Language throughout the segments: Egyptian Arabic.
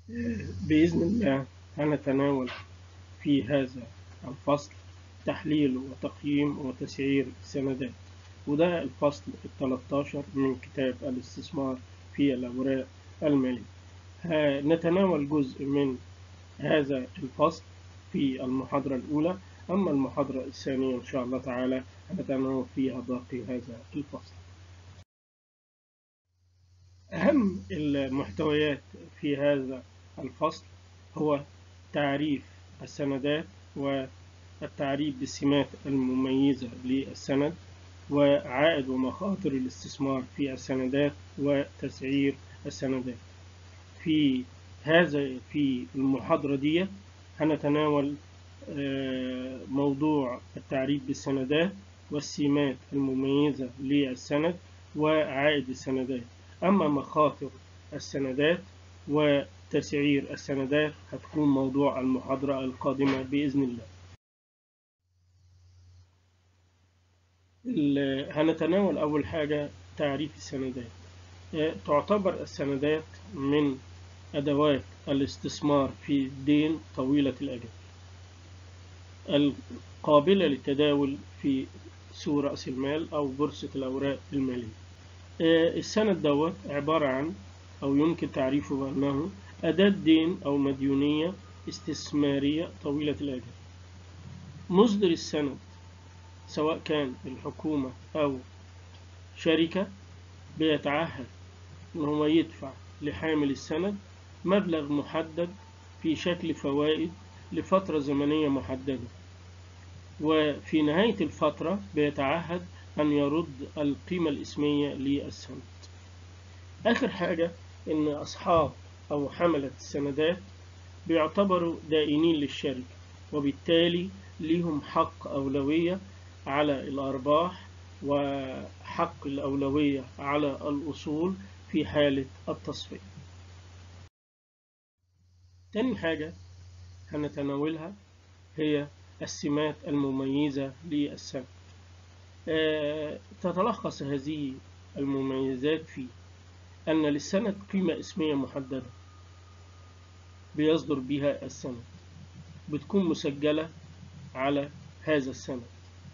بإذن الله هنتناول في هذا الفصل تحليل وتقييم وتسعير السندات وده الفصل الثلاثاشر من كتاب الاستثمار في الأوراق المالية نتناول جزء من هذا الفصل في المحاضرة الأولى أما المحاضرة الثانية إن شاء الله تعالى هنتناول فيها باقي هذا الفصل أهم المحتويات في هذا الفصل هو تعريف السندات والتعريف بالسمات المميزة للسند وعائد ومخاطر الاستثمار في السندات وتسعير السندات في هذا في المحاضرة دي هنتناول موضوع التعريف بالسندات والسمات المميزة للسند وعائد السندات أما مخاطر السندات وتسعير السندات هتكون موضوع المحاضرة القادمة بإذن الله هنتناول أول حاجة تعريف السندات تعتبر السندات من أدوات الاستثمار في الدين طويلة الأجل القابلة للتداول في سوق رأس المال أو بورصة الأوراق المالية السند دوت عبارة عن أو يمكن تعريفه بأنه أداة دين أو مديونية استثمارية طويلة الأجل مصدر السند سواء كان الحكومة أو شركة بيتعهد إن هو يدفع لحامل السند مبلغ محدد في شكل فوائد لفترة زمنية محددة وفي نهاية الفترة بيتعهد أن يرد القيمة الإسمية للسند آخر حاجة إن أصحاب أو حملة السندات بيعتبروا دائنين للشركة وبالتالي ليهم حق أولوية على الأرباح وحق الأولوية على الأصول في حالة التصفية تاني حاجة هنتناولها هي السمات المميزة للسند أه تتلخص هذه المميزات في أن للسند قيمة اسمية محددة بيصدر بها السند بتكون مسجلة على هذا السند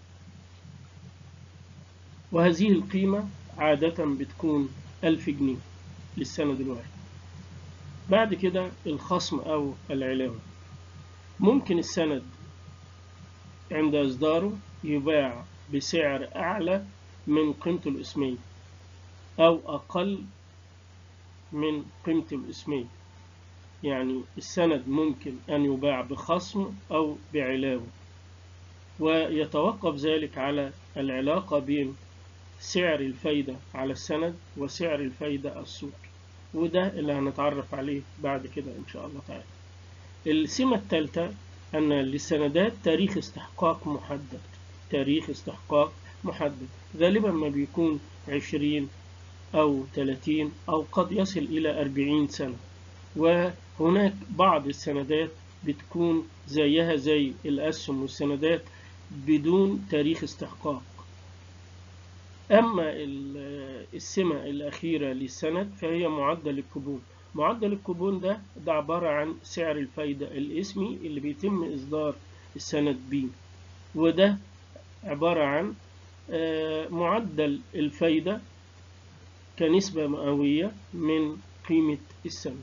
وهذه القيمة عادة بتكون ألف جنيه للسند الواحد بعد كده الخصم أو العلاوة ممكن السند عند إصداره يباع بسعر أعلى من قيمته الإسمية أو أقل من قيمته الإسمية يعني السند ممكن أن يباع بخصم أو بعلاوة ويتوقف ذلك على العلاقة بين سعر الفايدة على السند وسعر الفايدة السوقي وده اللي هنتعرف عليه بعد كده إن شاء الله تعالى السمة الثالثة أن للسندات تاريخ استحقاق محدد تاريخ استحقاق محدد غالبا ما بيكون عشرين أو ثلاثين أو قد يصل إلى أربعين سنة وهناك بعض السندات بتكون زيها زي الأسهم والسندات بدون تاريخ استحقاق أما السمة الأخيرة للسند فهي معدل الكوبون معدل الكوبون ده ده عبارة عن سعر الفايدة الاسمي اللي بيتم إصدار السند بيه وده عبارة عن معدل الفايدة كنسبة مئوية من قيمة السند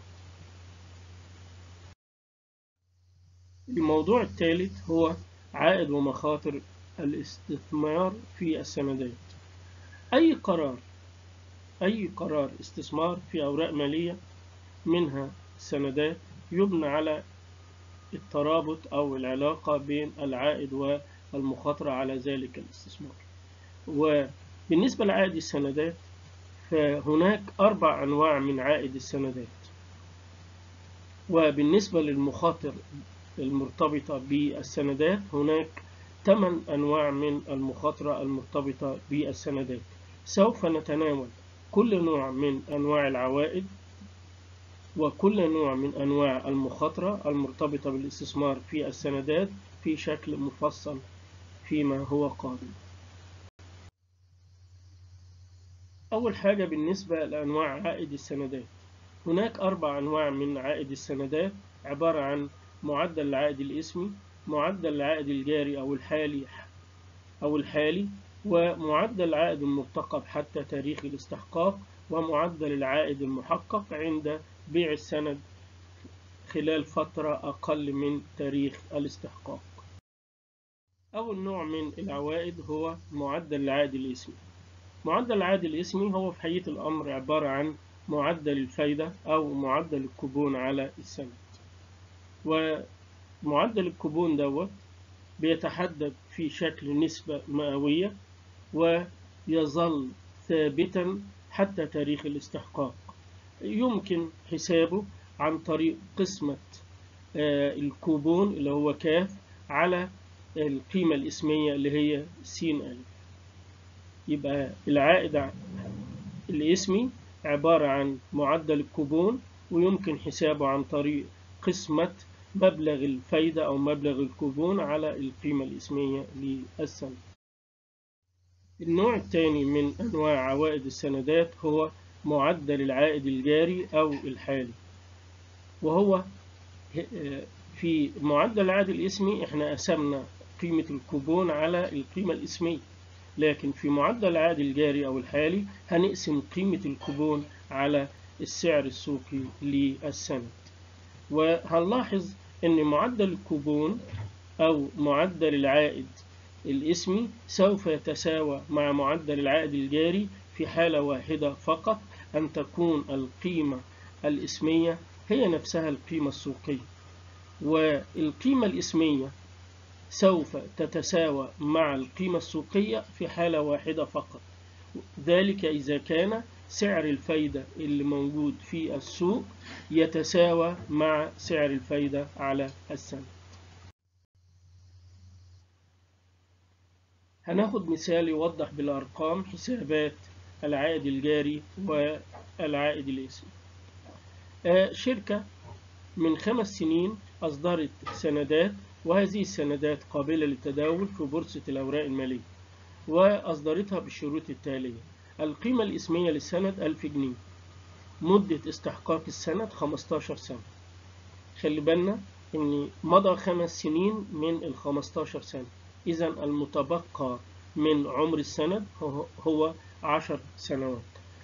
الموضوع الثالث هو عائد ومخاطر الاستثمار في السندات أي قرار أي قرار استثمار في أوراق مالية منها سندات يبنى على الترابط أو العلاقة بين العائد والمخاطرة على ذلك الاستثمار وبالنسبة لعائد السندات فهناك أربع أنواع من عائد السندات وبالنسبة للمخاطر المرتبطة بالسندات هناك ثمان أنواع من المخاطرة المرتبطة بالسندات سوف نتناول كل نوع من أنواع العوائد وكل نوع من أنواع المخاطرة المرتبطة بالاستثمار في السندات في شكل مفصل فيما هو قادم أول حاجة بالنسبة لأنواع عائد السندات هناك أربع أنواع من عائد السندات عبارة عن معدل العائد الاسمي معدل العائد الجاري أو الحالي أو الحالي ومعدل العائد المرتقب حتى تاريخ الاستحقاق ومعدل العائد المحقق عند بيع السند خلال فترة أقل من تاريخ الاستحقاق أول نوع من العوائد هو معدل العائد الاسمي معدل العائد الاسمي هو في حقيقة الأمر عبارة عن معدل الفايدة أو معدل الكوبون على السند ومعدل الكوبون دوت بيتحدد في شكل نسبة مئوية ويظل ثابتا حتى تاريخ الاستحقاق يمكن حسابه عن طريق قسمة الكوبون اللي هو كاف على القيمة الاسمية اللي هي س ألف يبقى العائد الاسمي عبارة عن معدل الكوبون ويمكن حسابه عن طريق قسمة مبلغ الفايدة أو مبلغ الكوبون على القيمة الاسمية للسنة النوع الثاني من أنواع عوائد السندات هو معدل العائد الجاري أو الحالي وهو في معدل العائد الاسمي احنا قسمنا قيمة الكوبون على القيمة الاسمية لكن في معدل العائد الجاري أو الحالي هنقسم قيمة الكوبون على السعر السوقي للسند وهنلاحظ أن معدل الكوبون أو معدل العائد الاسمي سوف يتساوى مع معدل العائد الجاري في حالة واحدة فقط أن تكون القيمة الاسمية هي نفسها القيمة السوقية والقيمة الاسمية سوف تتساوى مع القيمة السوقية في حالة واحدة فقط ذلك إذا كان سعر الفايدة اللي موجود في السوق يتساوى مع سعر الفايدة على السنة هناخد مثال يوضح بالأرقام حسابات العائد الجاري والعائد الاسمي شركة من خمس سنين أصدرت سندات وهذه السندات قابلة للتداول في بورصة الأوراق المالية وأصدرتها بالشروط التالية القيمة الإسمية للسند 1000 جنيه مدة استحقاق السند 15 سنة خلي بالنا إن مضى خمس سنين من ال 15 سنة إذا المتبقى من عمر السند هو 10 سنوات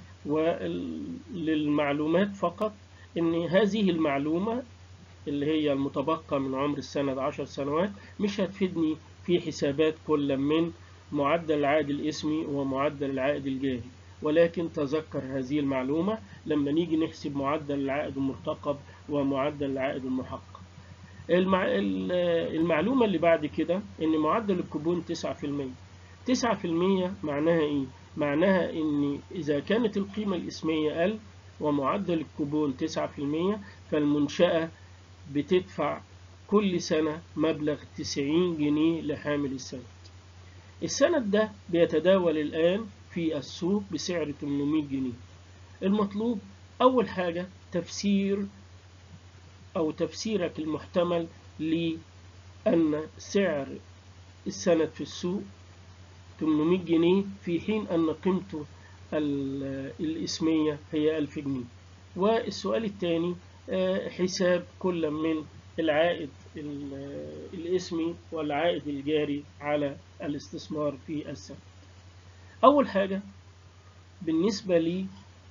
وللمعلومات فقط إن هذه المعلومة اللي هي المتبقى من عمر السند 10 سنوات مش هتفيدني في حسابات كل من معدل العائد الاسمي ومعدل العائد الجاري ولكن تذكر هذه المعلومة لما نيجي نحسب معدل العائد المرتقب ومعدل العائد المحقق المع... المعلومة اللي بعد كده ان معدل الكوبون 9% 9% معناها ايه؟ معناها ان اذا كانت القيمة الاسمية 1000 ومعدل الكوبون 9% فالمنشأة بتدفع كل سنة مبلغ 90 جنيه لحامل السند السند ده بيتداول الآن في السوق بسعر 800 جنيه المطلوب أول حاجة تفسير أو تفسيرك المحتمل لأن سعر السند في السوق 800 جنيه في حين أن قيمته الإسمية هي 1000 جنيه والسؤال الثاني حساب كل من العائد الاسمي والعائد الجاري على الاستثمار في السند أول حاجة بالنسبة لي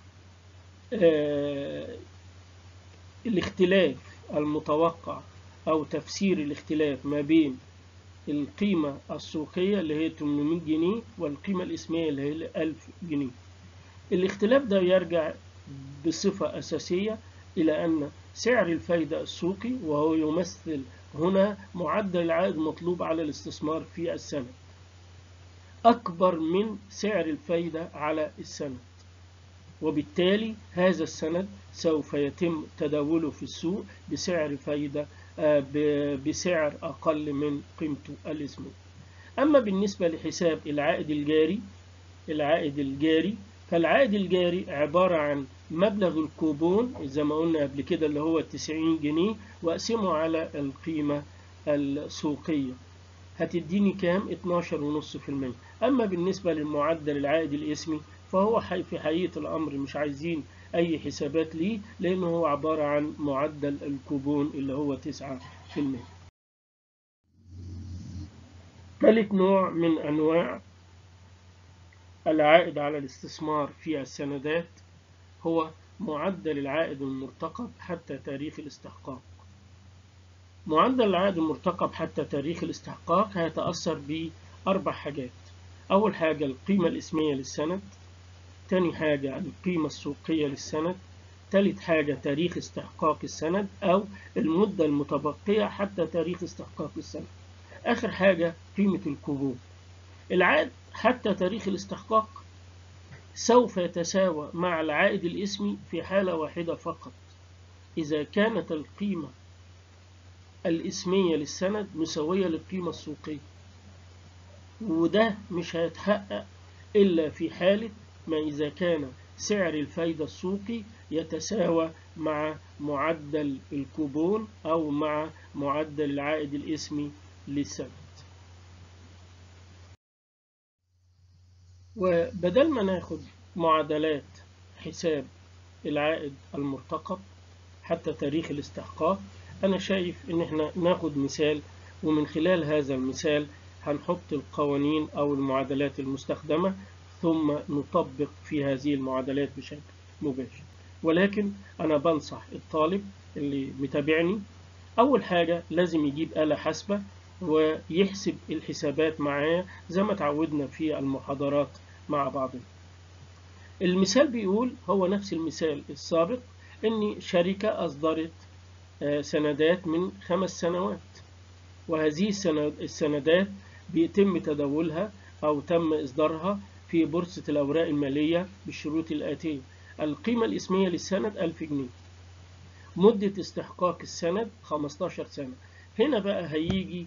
الاختلاف المتوقع أو تفسير الاختلاف ما بين القيمة السوقية اللي هي 800 جنيه والقيمة الاسمية اللي هي 1000 جنيه الاختلاف ده يرجع بصفة أساسية إلى أن سعر الفايدة السوقي وهو يمثل هنا معدل العائد المطلوب على الاستثمار في السند أكبر من سعر الفايدة على السند وبالتالي هذا السند سوف يتم تداوله في السوق بسعر فايدة بسعر أقل من قيمته الاسمية أما بالنسبة لحساب العائد الجاري العائد الجاري فالعائد الجاري عبارة عن مبلغ الكوبون زي ما قلنا قبل كده اللي هو 90 جنيه وأقسمه على القيمة السوقية هتديني كام 12.5% أما بالنسبة للمعدل العائد الاسمي فهو في حقيقة الأمر مش عايزين أي حسابات ليه لأنه هو عبارة عن معدل الكوبون اللي هو 9% ثالث نوع من أنواع العائد على الاستثمار في السندات هو معدل العائد المرتقب حتى تاريخ الاستحقاق معدل العائد المرتقب حتى تاريخ الاستحقاق هيتأثر بأربع حاجات أول حاجة القيمة الإسمية للسند تاني حاجة القيمة السوقية للسند تالت حاجة تاريخ استحقاق السند أو المدة المتبقية حتى تاريخ استحقاق السند آخر حاجة قيمة الكوبون العائد حتى تاريخ الاستحقاق سوف يتساوى مع العائد الإسمي في حالة واحدة فقط إذا كانت القيمة الإسمية للسند مساوية للقيمة السوقية وده مش هيتحقق إلا في حالة ما إذا كان سعر الفايدة السوقي يتساوى مع معدل الكوبون أو مع معدل العائد الإسمي للسند وبدل ما ناخد معادلات حساب العائد المرتقب حتى تاريخ الاستحقاق أنا شايف إن إحنا ناخد مثال ومن خلال هذا المثال هنحط القوانين أو المعادلات المستخدمة ثم نطبق في هذه المعادلات بشكل مباشر ولكن أنا بنصح الطالب اللي متابعني أول حاجة لازم يجيب آلة حاسبة ويحسب الحسابات معايا زي ما تعودنا في المحاضرات مع بعضنا المثال بيقول هو نفس المثال السابق ان شركة اصدرت سندات من خمس سنوات وهذه السندات بيتم تداولها او تم اصدارها في بورصة الاوراق المالية بالشروط الاتية القيمة الاسمية للسند 1000 جنيه مدة استحقاق السند 15 سنة هنا بقى هيجي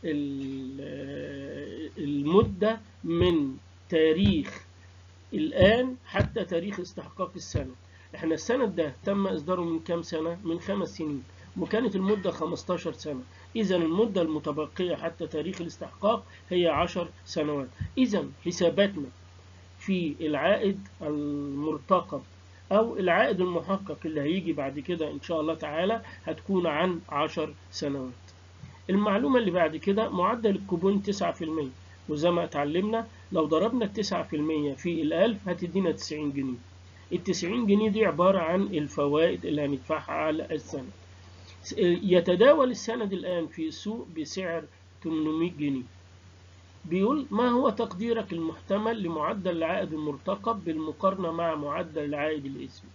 المدة من تاريخ الآن حتى تاريخ استحقاق السند احنا السند ده تم إصداره من كام سنة؟ من خمس سنين وكانت المدة 15 سنة إذا المدة المتبقية حتى تاريخ الاستحقاق هي 10 سنوات إذا حساباتنا في العائد المرتقب أو العائد المحقق اللي هيجي بعد كده إن شاء الله تعالى هتكون عن 10 سنوات المعلومة اللي بعد كده معدل الكوبون 9% وزي ما اتعلمنا لو ضربنا التسعة في المية في الألف هتدينا تسعين جنيه التسعين جنيه دي عبارة عن الفوائد اللي هندفعها على السند يتداول السند الآن في السوق بسعر 800 جنيه بيقول ما هو تقديرك المحتمل لمعدل العائد المرتقب بالمقارنة مع معدل العائد الاسمي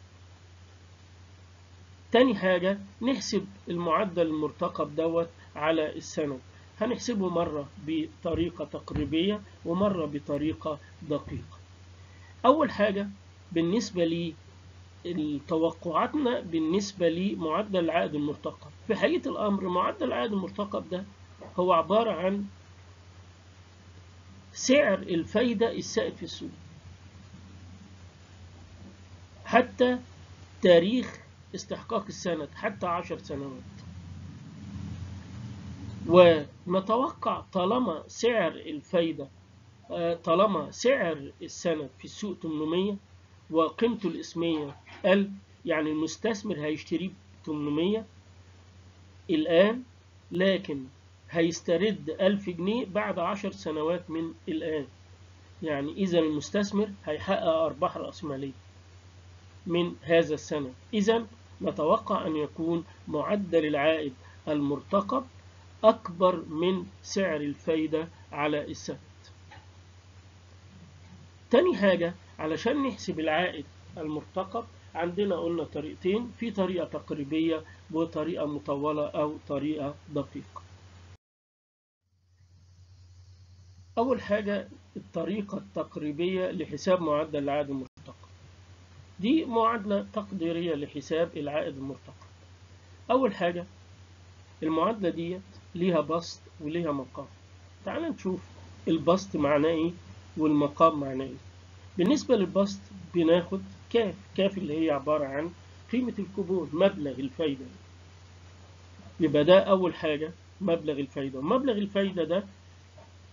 تاني حاجة نحسب المعدل المرتقب دوت على السند هنحسبه مرة بطريقة تقريبية ومرة بطريقة دقيقة أول حاجة بالنسبة لي توقعاتنا بالنسبة لمعدل العائد المرتقب في حقيقة الأمر معدل العائد المرتقب ده هو عبارة عن سعر الفايدة السائد في السوق حتى تاريخ استحقاق السند حتى عشر سنوات ونتوقع طالما سعر الفايدة طالما سعر السند في السوق 800 وقيمته الاسمية 1000 يعني المستثمر هيشتريه ب 800 الآن لكن هيسترد 1000 جنيه بعد 10 سنوات من الآن يعني إذا المستثمر هيحقق أرباح رأسمالية من هذا السنة إذا نتوقع أن يكون معدل العائد المرتقب أكبر من سعر الفايدة على السند تاني حاجة علشان نحسب العائد المرتقب عندنا قلنا طريقتين في طريقة تقريبية وطريقة مطولة أو طريقة دقيقة أول حاجة الطريقة التقريبية لحساب معدل العائد المرتقب دي معادلة تقديرية لحساب العائد المرتقب أول حاجة المعادلة ديت ليها بسط وليها مقام تعال نشوف البسط معناه ايه والمقام معناه ايه بالنسبة للبسط بناخد كاف كاف اللي هي عبارة عن قيمة الكوبون مبلغ الفايدة يبقى ده أول حاجة مبلغ الفايدة مبلغ الفايدة ده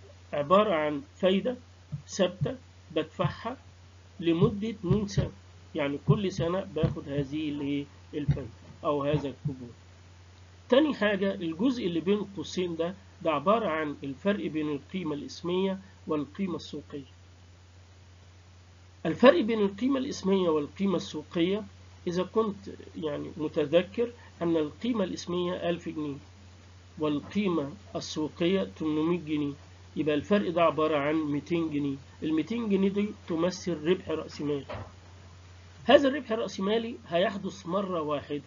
عبارة عن فايدة ثابتة بدفعها لمدة من سنة يعني كل سنة باخد هذه الايه الفايدة أو هذا الكوبون تاني حاجة الجزء اللي بين قوسين ده ده عبارة عن الفرق بين القيمة الاسمية والقيمة السوقية الفرق بين القيمة الاسمية والقيمة السوقية إذا كنت يعني متذكر أن القيمة الاسمية 1000 جنيه والقيمة السوقية 800 جنيه يبقى الفرق ده عبارة عن 200 جنيه ال 200 جنيه دي تمثل ربح رأس مالي هذا الربح الرأسمالي هيحدث مرة واحدة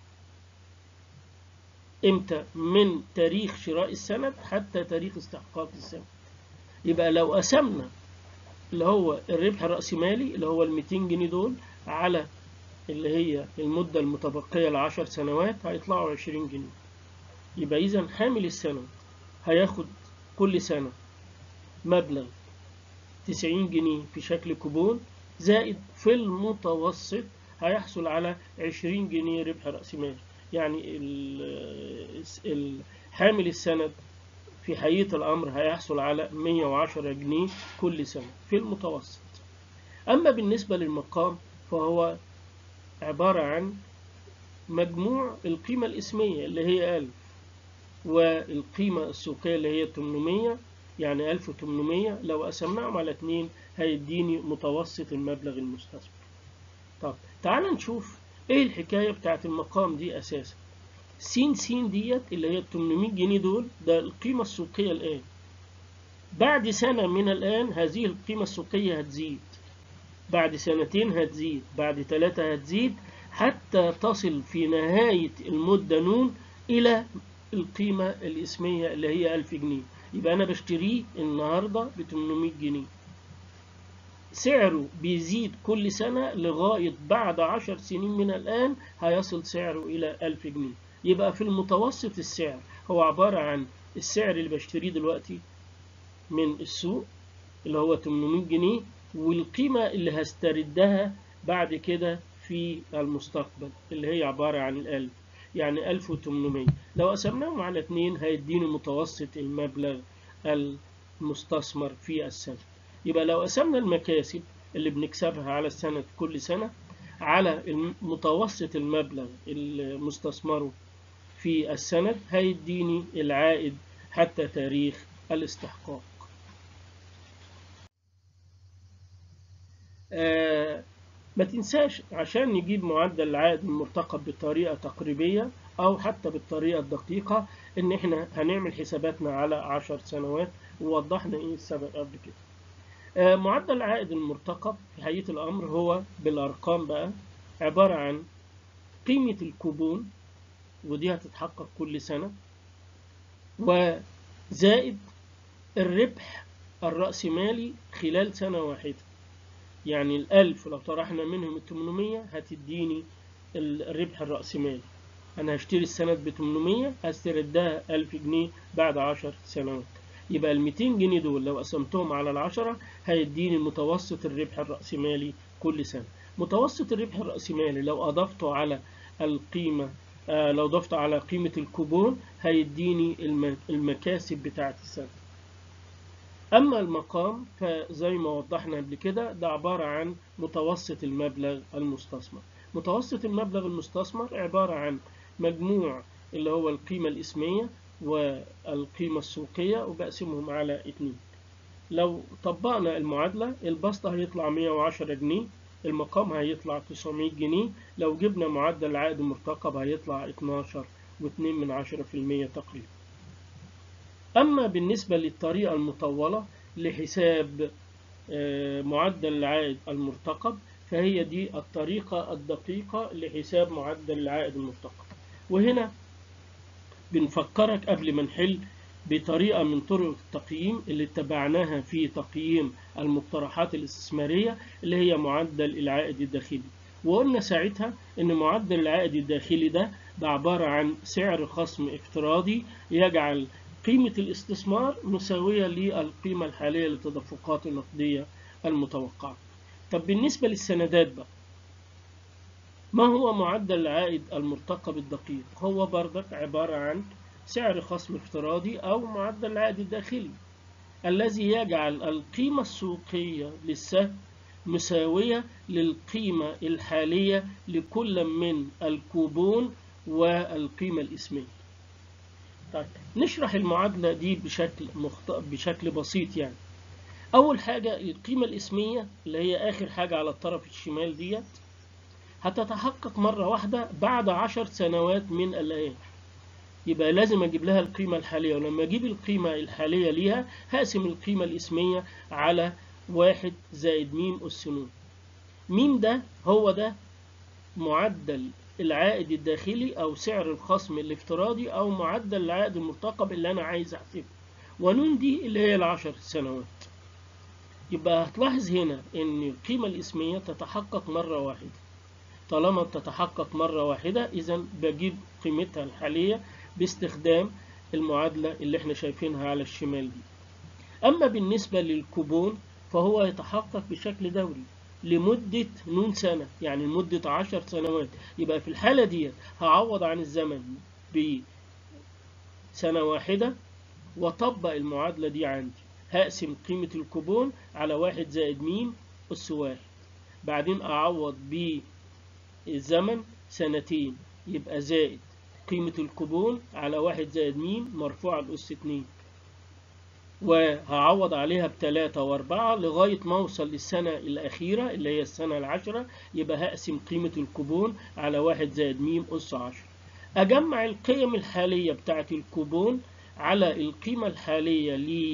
امتى من تاريخ شراء السند حتى تاريخ استحقاق السند يبقى لو قسمنا اللي هو الربح الرأسمالي اللي هو ال 200 جنيه دول على اللي هي المدة المتبقية لعشر سنوات هيطلعوا 20 جنيه يبقى إذا حامل السند هياخد كل سنة مبلغ 90 جنيه في شكل كوبون زائد في المتوسط هيحصل على 20 جنيه ربح رأس مال يعني حامل السند في حقيقة الأمر هيحصل على 110 جنيه كل سنة في المتوسط أما بالنسبة للمقام فهو عبارة عن مجموع القيمة الاسمية اللي هي 1000 والقيمة السوقية اللي هي 800 يعني 1800 لو قسمناهم على 2 هيديني متوسط المبلغ المستثمر طب تعال نشوف ايه الحكاية بتاعت المقام دي اساسا س س ديت اللي هي 800 جنيه دول ده القيمة السوقية الآن بعد سنة من الآن هذه القيمة السوقية هتزيد بعد سنتين هتزيد بعد ثلاثة هتزيد حتى تصل في نهاية المدة نون إلى القيمة الاسمية اللي هي 1000 جنيه يبقى أنا بشتريه النهاردة ب 800 جنيه سعره بيزيد كل سنة لغاية بعد 10 سنين من الآن هيصل سعره إلى 1000 جنيه يبقى في المتوسط السعر هو عبارة عن السعر اللي بشتريه دلوقتي من السوق اللي هو 800 جنيه والقيمة اللي هستردها بعد كده في المستقبل اللي هي عبارة عن الألف يعني 1800 لو قسمناهم على 2 هيديني متوسط المبلغ المستثمر في السنة يبقى لو قسمنا المكاسب اللي بنكسبها على السنة كل سنة على متوسط المبلغ المستثمره في السند هيديني العائد حتى تاريخ الاستحقاق آه ما تنساش عشان نجيب معدل العائد المرتقب بطريقة تقريبية أو حتى بالطريقة الدقيقة إن إحنا هنعمل حساباتنا على عشر سنوات ووضحنا إيه السبب قبل كده. آه معدل العائد المرتقب في حقيقة الأمر هو بالأرقام بقى عبارة عن قيمة الكوبون ودي هتتحقق كل سنة وزائد الربح الرأسمالي خلال سنة واحدة يعني الألف لو طرحنا منهم التمنمية هتديني الربح الرأسمالي أنا هشتري السند بتمنمية هستردها ألف جنيه بعد عشر سنوات يبقى الميتين جنيه دول لو قسمتهم على العشرة هيديني متوسط الربح الرأسمالي كل سنة متوسط الربح الرأسمالي لو أضفته على القيمة آه لو ضفت على قيمة الكوبون هيديني المكاسب بتاعة السنة أما المقام فزي ما وضحنا قبل كده ده عبارة عن متوسط المبلغ المستثمر متوسط المبلغ المستثمر عبارة عن مجموع اللي هو القيمة الاسمية والقيمة السوقية وبقسمهم على اتنين لو طبقنا المعادلة البسط هيطلع 110 جنيه المقام هيطلع 900 جنيه لو جبنا معدل العائد المرتقب هيطلع 12 و2 من 10% تقريبا أما بالنسبة للطريقة المطولة لحساب معدل العائد المرتقب فهي دي الطريقة الدقيقة لحساب معدل العائد المرتقب وهنا بنفكرك قبل ما نحل بطريقة من طرق التقييم اللي اتبعناها في تقييم المقترحات الاستثمارية اللي هي معدل العائد الداخلي وقلنا ساعتها ان معدل العائد الداخلي ده ده عبارة عن سعر خصم افتراضي يجعل قيمة الاستثمار مساوية للقيمة الحالية للتدفقات النقدية المتوقعة طب بالنسبة للسندات بقى ما هو معدل العائد المرتقب الدقيق هو بردك عبارة عن سعر خصم افتراضي أو معدل العائد الداخلي الذي يجعل القيمة السوقية للسهم مساوية للقيمة الحالية لكل من الكوبون والقيمة الإسمية طيب نشرح المعادلة دي بشكل مخت... بشكل بسيط يعني أول حاجة القيمة الإسمية اللي هي آخر حاجة على الطرف الشمال ديت هتتحقق مرة واحدة بعد عشر سنوات من الآن يبقى لازم أجيب لها القيمة الحالية ولما أجيب القيمة الحالية ليها هقسم القيمة الإسمية على واحد زائد ميم أس نون ميم ده هو ده معدل العائد الداخلي أو سعر الخصم الافتراضي أو معدل العائد المرتقب اللي أنا عايز أحسبه ونون دي اللي هي العشر سنوات يبقى هتلاحظ هنا إن القيمة الإسمية تتحقق مرة واحدة طالما بتتحقق مرة واحدة إذا بجيب قيمتها الحالية باستخدام المعادلة اللي احنا شايفينها على الشمال دي أما بالنسبة للكوبون فهو يتحقق بشكل دوري لمدة نون سنة يعني لمدة عشر سنوات يبقى في الحالة دي هعوض عن الزمن بسنة واحدة وطبق المعادلة دي عندي هقسم قيمة الكوبون على واحد زائد ميم أس واحد بعدين أعوض بالزمن سنتين يبقى زائد قيمة الكوبون على واحد زائد ميم مرفوعة لأس اتنين وهعوض عليها بتلاتة وأربعة لغاية ما أوصل للسنة الأخيرة اللي هي السنة العشرة يبقى هقسم قيمة الكوبون على واحد زائد ميم أس عشرة أجمع القيم الحالية بتاعة الكوبون على القيمة الحالية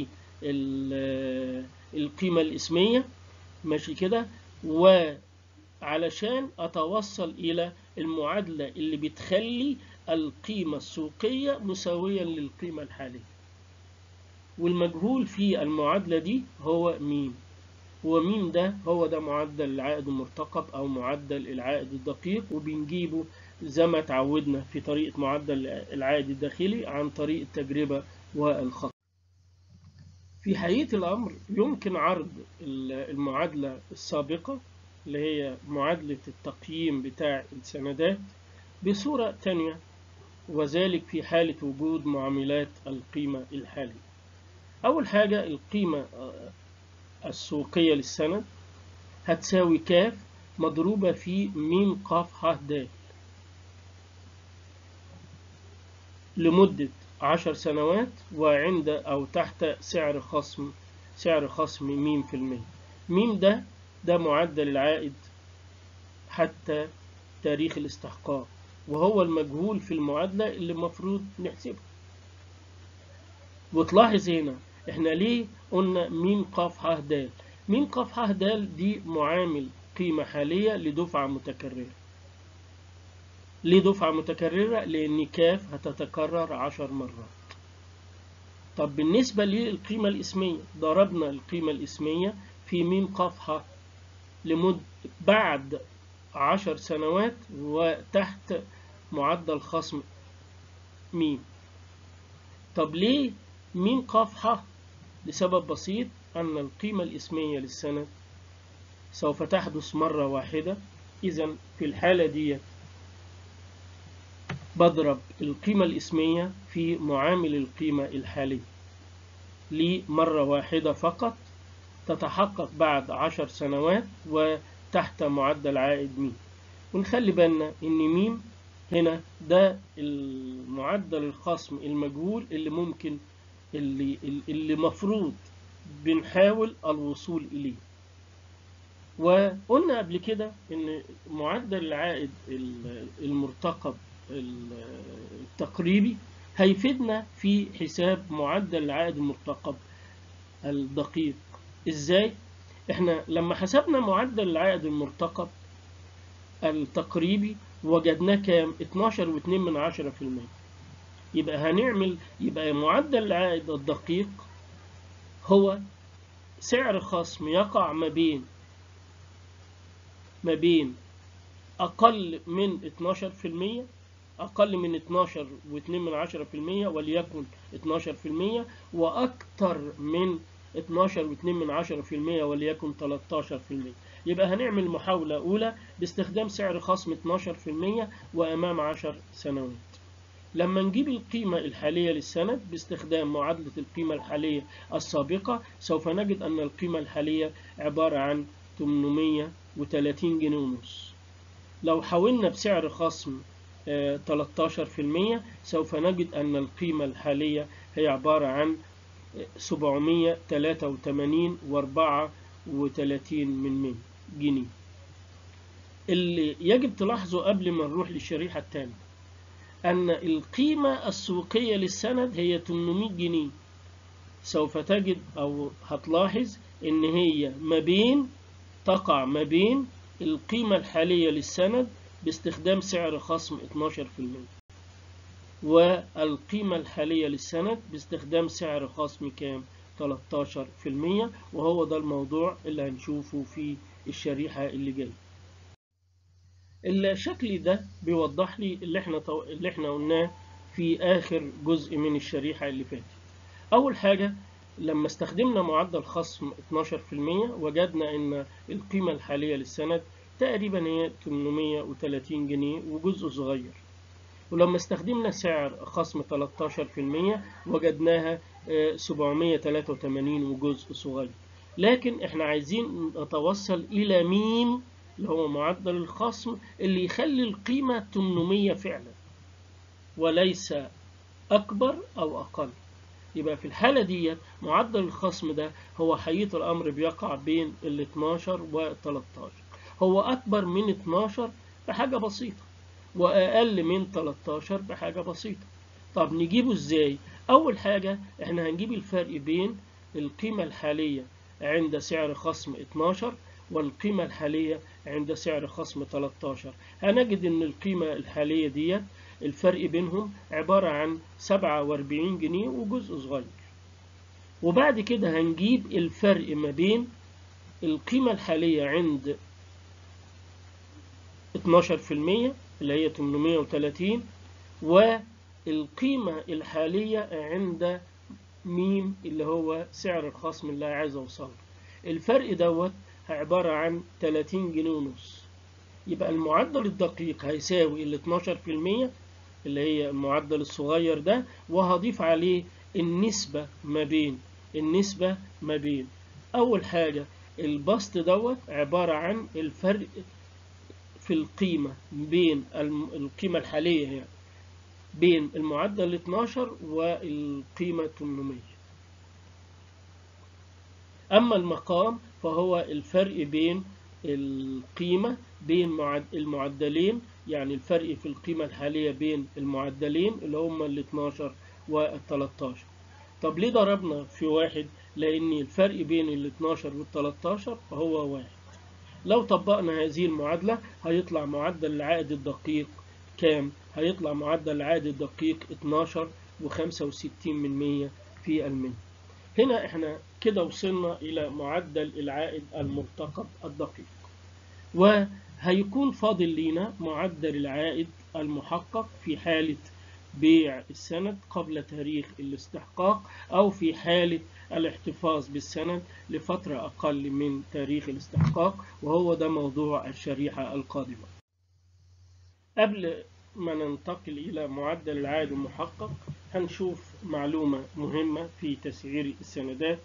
للقيمة الإسمية ماشي كده وعلشان أتوصل إلى المعادلة اللي بتخلي القيمة السوقية مساوية للقيمة الحالية والمجهول في المعادلة دي هو ميم هو ميم ده هو ده معدل العائد المرتقب أو معدل العائد الدقيق وبنجيبه زي ما اتعودنا في طريقة معدل العائد الداخلي عن طريق التجربة والخطأ في حقيقة الأمر يمكن عرض المعادلة السابقة اللي هي معادلة التقييم بتاع السندات بصورة تانية وذلك في حالة وجود معاملات القيمة الحالية أول حاجة القيمة السوقية للسند هتساوي كاف مضروبة في ميم قاف ح د لمدة عشر سنوات وعند أو تحت سعر خصم سعر خصم ميم في المية ميم ده ده معدل العائد حتى تاريخ الاستحقاق وهو المجهول في المعادلة اللي المفروض نحسبه وتلاحظ هنا احنا ليه قلنا ميم قاف ح د ميم قاف ح د دي معامل قيمة حالية لدفعة متكررة ليه دفعة متكررة؟ لأن كاف هتتكرر عشر مرات طب بالنسبة للقيمة الإسمية ضربنا القيمة الإسمية في ميم قاف ح لمد بعد عشر سنوات وتحت معدل خصم ميم طب ليه ميم قاف ح لسبب بسيط أن القيمة الإسمية للسند سوف تحدث مرة واحدة إذا في الحالة دي بضرب القيمة الإسمية في معامل القيمة الحالية لمرة واحدة فقط تتحقق بعد عشر سنوات وتحت معدل عائد ميم ونخلي بالنا إن ميم هنا ده المعدل الخصم المجهول اللي ممكن اللي اللي مفروض بنحاول الوصول إليه وقلنا قبل كده إن معدل العائد المرتقب التقريبي هيفيدنا في حساب معدل العائد المرتقب الدقيق ازاي احنا لما حسبنا معدل العائد المرتقب التقريبي وجدناه كام 12.2 من عشرة في المية يبقى هنعمل يبقى معدل العائد الدقيق هو سعر خصم يقع ما بين ما بين أقل من 12% أقل من 12 و2 من عشرة في المية وليكن 12 في المية وأكثر من 12 و2 من عشرة في المية وليكن 13 في المية يبقى هنعمل محاولة أولى باستخدام سعر خصم 12 في المية وأمام 10 سنوات لما نجيب القيمة الحالية للسند باستخدام معادلة القيمة الحالية السابقة سوف نجد أن القيمة الحالية عبارة عن 830 جنيه ونص لو حولنا بسعر خصم 13% سوف نجد أن القيمة الحالية هي عبارة عن 783 و34 من 100 جنيه اللي يجب تلاحظه قبل ما نروح للشريحة الثانية أن القيمة السوقية للسند هي 800 جنيه سوف تجد أو هتلاحظ إن هي ما بين تقع ما بين القيمة الحالية للسند باستخدام سعر خصم 12% والقيمة الحالية للسند باستخدام سعر خصم كام 13% وهو ده الموضوع اللي هنشوفه في الشريحة اللي جاية الشكل ده بيوضح لي اللي احنا طو... اللي احنا قلناه في آخر جزء من الشريحة اللي فاتت أول حاجة لما استخدمنا معدل خصم 12% وجدنا إن القيمة الحالية للسند تقريبا هي 830 جنيه وجزء صغير ولما استخدمنا سعر خصم 13% وجدناها 783 وجزء صغير لكن احنا عايزين نتوصل إلى ميم اللي هو معدل الخصم اللي يخلي القيمة 800 فعلا وليس أكبر أو أقل يبقى في الحالة دي معدل الخصم ده هو حقيقة الأمر بيقع بين ال 12 و 13 هو أكبر من 12 بحاجة بسيطة وأقل من 13 بحاجة بسيطة طب نجيبه إزاي؟ أول حاجة إحنا هنجيب الفرق بين القيمة الحالية عند سعر خصم 12 والقيمة الحالية عند سعر خصم 13 هنجد إن القيمة الحالية ديت الفرق بينهم عبارة عن 47 جنيه وجزء صغير وبعد كده هنجيب الفرق ما بين القيمة الحالية عند 12% اللي هي 830 والقيمة الحالية عند ميم اللي هو سعر الخصم اللي عايز اوصله الفرق دوت عبارة عن 30 جنيه ونص يبقى المعدل الدقيق هيساوي ال 12% اللي هي المعدل الصغير ده وهضيف عليه النسبة ما بين النسبة ما بين أول حاجة البسط دوت عبارة عن الفرق في القيمة بين القيمة الحالية يعني بين المعدل 12 والقيمة 800 أما المقام فهو الفرق بين القيمة بين المعدلين يعني الفرق في القيمة الحالية بين المعدلين اللي هم ال 12 وال 13 طب ليه ضربنا في واحد لأن الفرق بين ال 12 وال 13 هو واحد لو طبقنا هذه المعادلة هيطلع معدل العائد الدقيق كام؟ هيطلع معدل العائد الدقيق 12 و65 من 100 في المية هنا احنا كده وصلنا إلى معدل العائد المرتقب الدقيق وهيكون فاضل لينا معدل العائد المحقق في حالة بيع السند قبل تاريخ الاستحقاق أو في حالة الاحتفاظ بالسند لفترة أقل من تاريخ الاستحقاق وهو ده موضوع الشريحة القادمة قبل ما ننتقل إلى معدل العائد المحقق هنشوف معلومة مهمة في تسعير السندات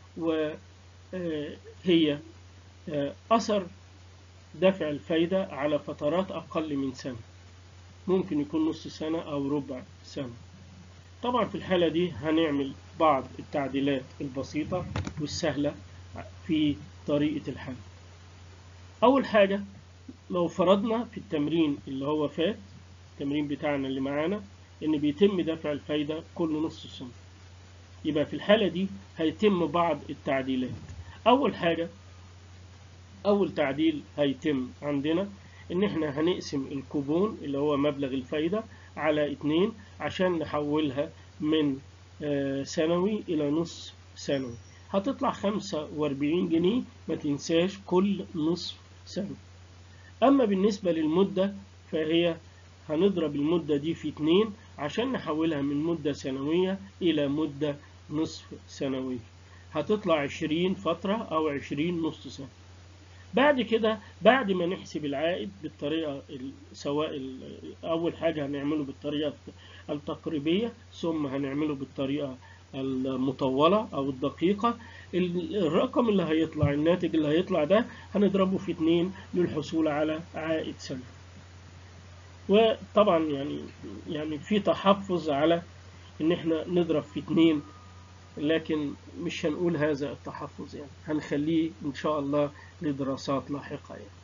وهي أثر دفع الفايدة على فترات أقل من سنة ممكن يكون نص سنة أو ربع سنة طبعا في الحالة دي هنعمل بعض التعديلات البسيطة والسهلة في طريقة الحل أول حاجة لو فرضنا في التمرين اللي هو فات التمرين بتاعنا اللي معانا إن بيتم دفع الفايدة كل نص سنة يبقى في الحالة دي هيتم بعض التعديلات أول حاجة أول تعديل هيتم عندنا إن إحنا هنقسم الكوبون اللي هو مبلغ الفايدة على اتنين عشان نحولها من سنوي إلى نصف سنوي هتطلع خمسة وأربعين جنيه ما تنساش كل نصف سنة أما بالنسبة للمدة فهي هنضرب المدة دي في اتنين عشان نحولها من مدة سنوية إلى مدة نصف سنوية هتطلع عشرين فترة أو عشرين نصف سنة بعد كده بعد ما نحسب العائد بالطريقة سواء أول حاجة هنعمله بالطريقة التقريبية ثم هنعمله بالطريقة المطولة أو الدقيقة الرقم اللي هيطلع الناتج اللي هيطلع ده هنضربه في اتنين للحصول على عائد سنة وطبعا يعني يعني في تحفظ على ان احنا نضرب في اتنين لكن مش هنقول هذا التحفظ يعني هنخليه ان شاء الله لدراسات لاحقة يعني.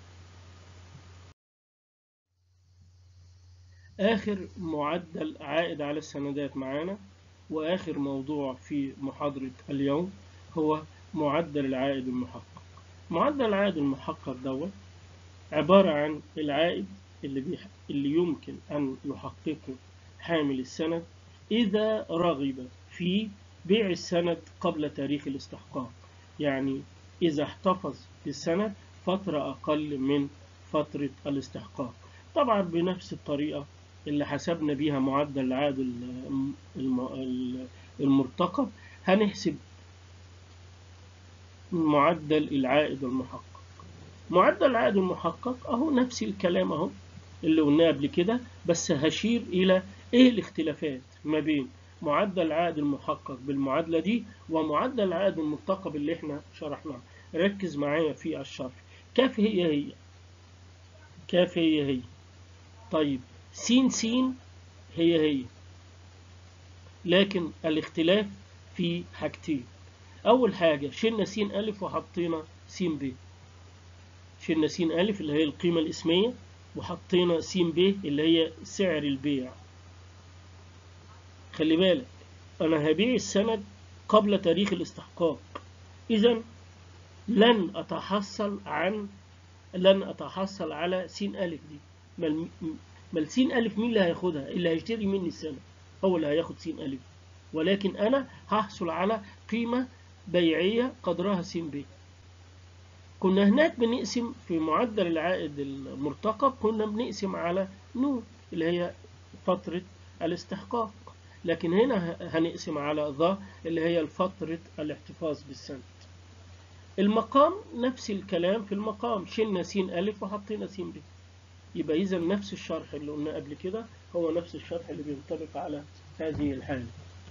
آخر معدل عائد على السندات معانا وآخر موضوع في محاضرة اليوم هو معدل العائد المحقق معدل العائد المحقق دوت عبارة عن العائد اللي, بيح... اللي يمكن أن يحققه حامل السند إذا رغب في بيع السند قبل تاريخ الاستحقاق يعني إذا احتفظ بالسند فترة أقل من فترة الاستحقاق طبعا بنفس الطريقة اللي حسبنا بيها معدل العائد المرتقب هنحسب معدل العائد المحقق معدل العائد المحقق اهو نفس الكلام اهو اللي قلناه قبل كده بس هشير الى ايه الاختلافات ما بين معدل العائد المحقق بالمعادلة دي ومعدل العائد المرتقب اللي احنا شرحناه ركز معايا في الشرح كاف هي هي كاف هي هي طيب سين سين هي هي لكن الاختلاف في حاجتين أول حاجة شلنا س ألف وحطينا س ب شلنا س ألف اللي هي القيمة الاسمية وحطينا س ب اللي هي سعر البيع خلي بالك أنا هبيع السند قبل تاريخ الاستحقاق إذا لن أتحصل عن لن أتحصل على س ألف دي ما الس ألف مين اللي هياخدها اللي هيشتري مني السند هو اللي هياخد س ألف ولكن أنا هحصل على قيمة بيعية قدرها س ب كنا هناك بنقسم في معدل العائد المرتقب كنا بنقسم على نون اللي هي فترة الاستحقاق لكن هنا هنقسم على ذا اللي هي فترة الاحتفاظ بالسند المقام نفس الكلام في المقام شلنا س ألف وحطينا س ب يبقى إذا نفس الشرح اللي قلنا قبل كده هو نفس الشرح اللي بينطبق على هذه الحالة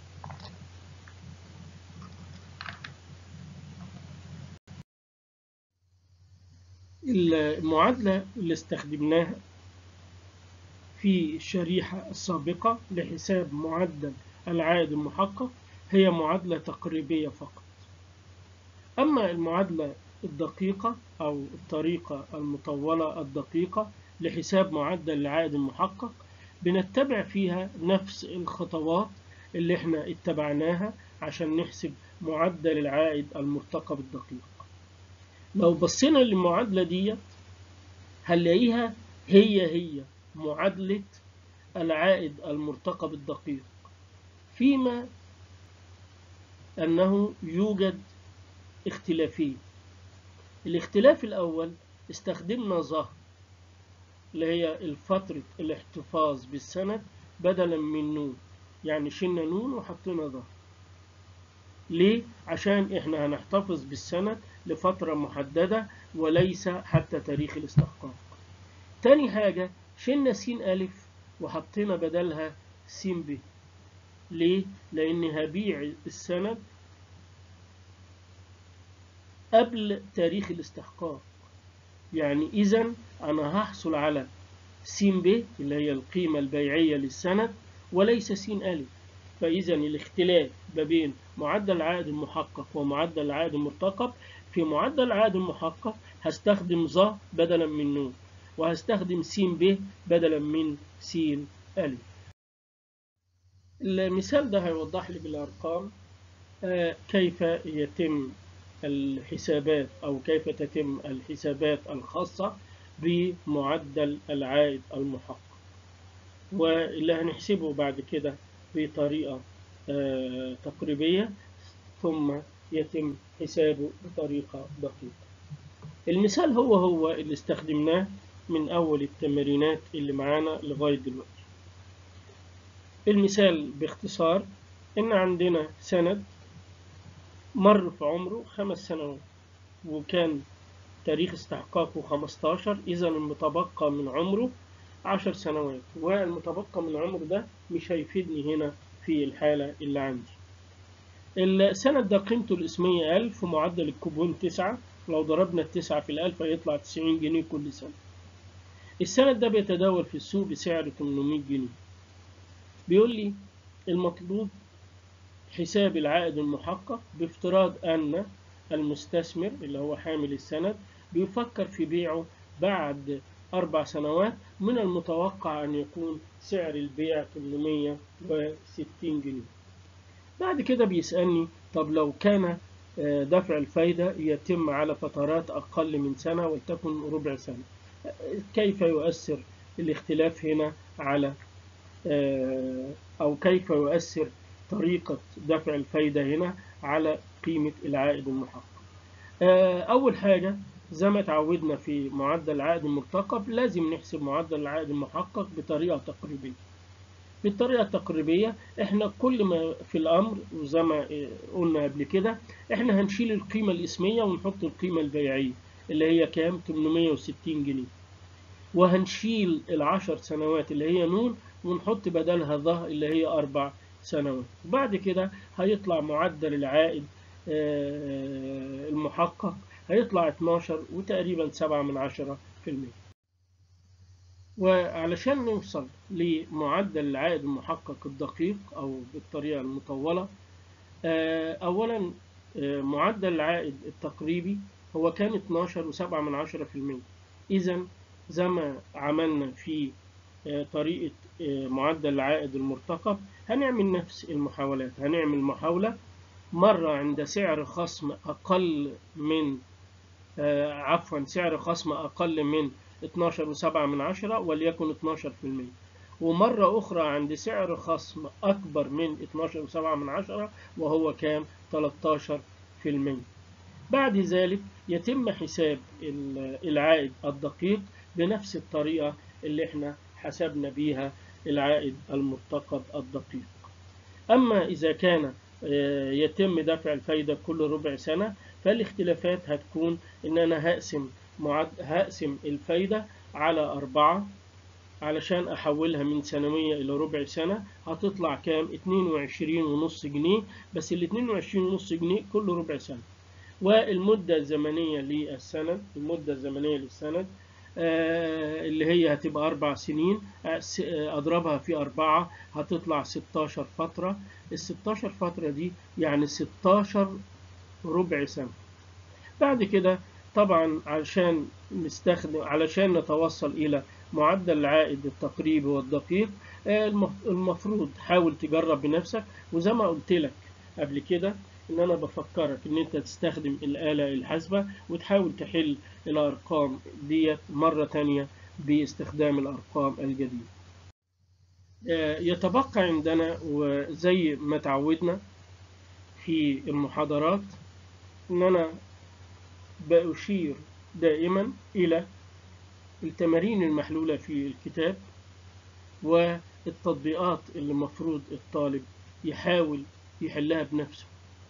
المعادلة اللي استخدمناها في الشريحة السابقة لحساب معدل العائد المحقق هي معادلة تقريبية فقط أما المعادلة الدقيقة أو الطريقة المطولة الدقيقة لحساب معدل العائد المحقق بنتبع فيها نفس الخطوات اللي احنا اتبعناها عشان نحسب معدل العائد المرتقب الدقيق لو بصينا للمعادلة دي هنلاقيها هي هي معادلة العائد المرتقب الدقيق فيما أنه يوجد اختلافين الاختلاف الأول استخدمنا ظهر اللي هي الفترة الاحتفاظ بالسند بدلا من نون يعني شلنا نون وحطينا ظهر ليه؟ عشان احنا هنحتفظ بالسند لفترة محددة وليس حتى تاريخ الاستحقاق تاني حاجة شلنا س ألف وحطينا بدلها س ب ليه؟ لأن هبيع السند قبل تاريخ الاستحقاق يعني إذا أنا هحصل على س ب اللي هي القيمة البيعية للسند وليس س ألف فإذا الاختلاف ما بين معدل العائد المحقق ومعدل العائد المرتقب في معدل العائد المحقق هستخدم ظ بدلا من نون وهستخدم س ب بدلا من س ألف المثال ده هيوضح لي بالأرقام كيف يتم الحسابات أو كيف تتم الحسابات الخاصة بمعدل العائد المحقق واللي هنحسبه بعد كده بطريقة تقريبية ثم يتم حسابه بطريقة دقيقة المثال هو هو اللي استخدمناه من أول التمرينات اللي معانا لغاية دلوقتي المثال باختصار إن عندنا سند مر في عمره خمس سنوات وكان تاريخ استحقاقه 15 إذا المتبقى من عمره 10 سنوات والمتبقى من عمره ده مش هيفيدني هنا في الحالة اللي عندي السند ده قيمته الاسمية 1000 ومعدل الكوبون 9 لو ضربنا التسعة في الألف هيطلع 90 جنيه كل سنة السند ده بيتداول في السوق بسعر 800 جنيه بيقول لي المطلوب حساب العائد المحقق بافتراض أن المستثمر اللي هو حامل السند بيفكر في بيعه بعد أربع سنوات من المتوقع أن يكون سعر البيع 860 جنيه بعد كده بيسألني طب لو كان دفع الفايدة يتم على فترات أقل من سنة ولتكن ربع سنة كيف يؤثر الاختلاف هنا على أو كيف يؤثر طريقة دفع الفايدة هنا على قيمة العائد المحقق أول حاجة زي ما اتعودنا في معدل العائد المرتقب لازم نحسب معدل العائد المحقق بطريقة تقريبية بالطريقة التقريبية احنا كل ما في الأمر وزي ما قلنا قبل كده احنا هنشيل القيمة الاسمية ونحط القيمة البيعية اللي هي كام 860 جنيه وهنشيل العشر سنوات اللي هي نون ونحط بدلها ظه اللي هي أربع سنوات وبعد كده هيطلع معدل العائد المحقق هيطلع 12 وتقريبا 7 من عشرة في المية وعلشان نوصل لمعدل العائد المحقق الدقيق أو بالطريقة المطولة أولا معدل العائد التقريبي هو كان 12 وسبعة من عشرة في المية إذا زي ما عملنا في طريقة معدل العائد المرتقب هنعمل نفس المحاولات هنعمل محاولة مرة عند سعر خصم أقل من عفوا سعر خصم أقل من 12 وسبعة من عشرة وليكن 12 في المية ومرة أخرى عند سعر خصم أكبر من 12 وسبعة من عشرة وهو كام 13 في المية بعد ذلك يتم حساب العائد الدقيق بنفس الطريقة اللي احنا حسبنا بيها العائد المرتقب الدقيق أما إذا كان يتم دفع الفايدة كل ربع سنة فالاختلافات هتكون إن أنا هقسم معد... هقسم الفايدة على أربعة علشان أحولها من سنوية إلى ربع سنة هتطلع كام؟ اتنين وعشرين ونص جنيه بس الاتنين وعشرين ونص جنيه كل ربع سنة والمدة الزمنية للسند المدة الزمنية للسند آه اللي هي هتبقى أربع سنين أضربها في أربعة هتطلع ستاشر فترة الستاشر فترة دي يعني ستاشر ربع سنة بعد كده طبعا علشان نستخدم علشان نتوصل إلى معدل العائد التقريبي والدقيق المفروض حاول تجرب بنفسك وزي ما قلت لك قبل كده ان انا بفكرك ان انت تستخدم الآلة الحاسبة وتحاول تحل الارقام ديت مرة تانية باستخدام الارقام الجديدة يتبقى عندنا وزي ما تعودنا في المحاضرات ان انا بأشير دائما إلى التمارين المحلولة في الكتاب والتطبيقات اللي المفروض الطالب يحاول يحلها بنفسه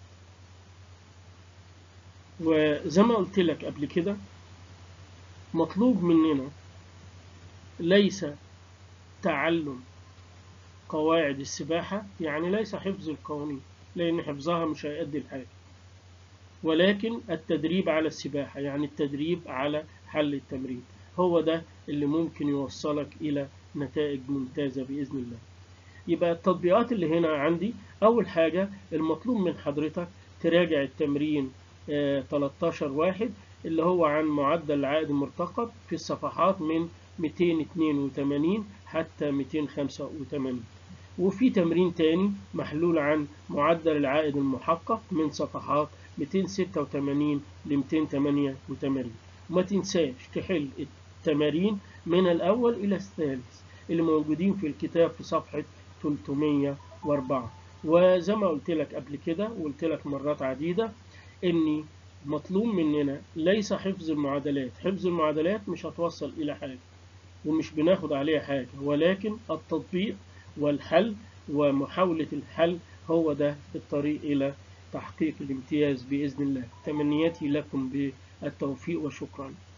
وزي ما قلت لك قبل كده مطلوب مننا ليس تعلم قواعد السباحة يعني ليس حفظ القوانين لأن حفظها مش هيؤدي لحاجة ولكن التدريب على السباحة يعني التدريب على حل التمرين هو ده اللي ممكن يوصلك إلى نتائج ممتازة بإذن الله يبقى التطبيقات اللي هنا عندي أول حاجة المطلوب من حضرتك تراجع التمرين 13 واحد اللي هو عن معدل العائد المرتقب في الصفحات من 282 حتى 285 وفي تمرين تاني محلول عن معدل العائد المحقق من صفحات 286 ل 288 وما تنساش تحل التمارين من الأول إلى الثالث اللي موجودين في الكتاب في صفحة 304 وزي ما قلت لك قبل كده وقلت لك مرات عديدة إني مطلوب مننا ليس حفظ المعادلات حفظ المعادلات مش هتوصل إلى حاجة ومش بناخد عليها حاجة ولكن التطبيق والحل ومحاولة الحل هو ده الطريق إلى تحقيق الامتياز بإذن الله تمنياتي لكم بالتوفيق وشكرا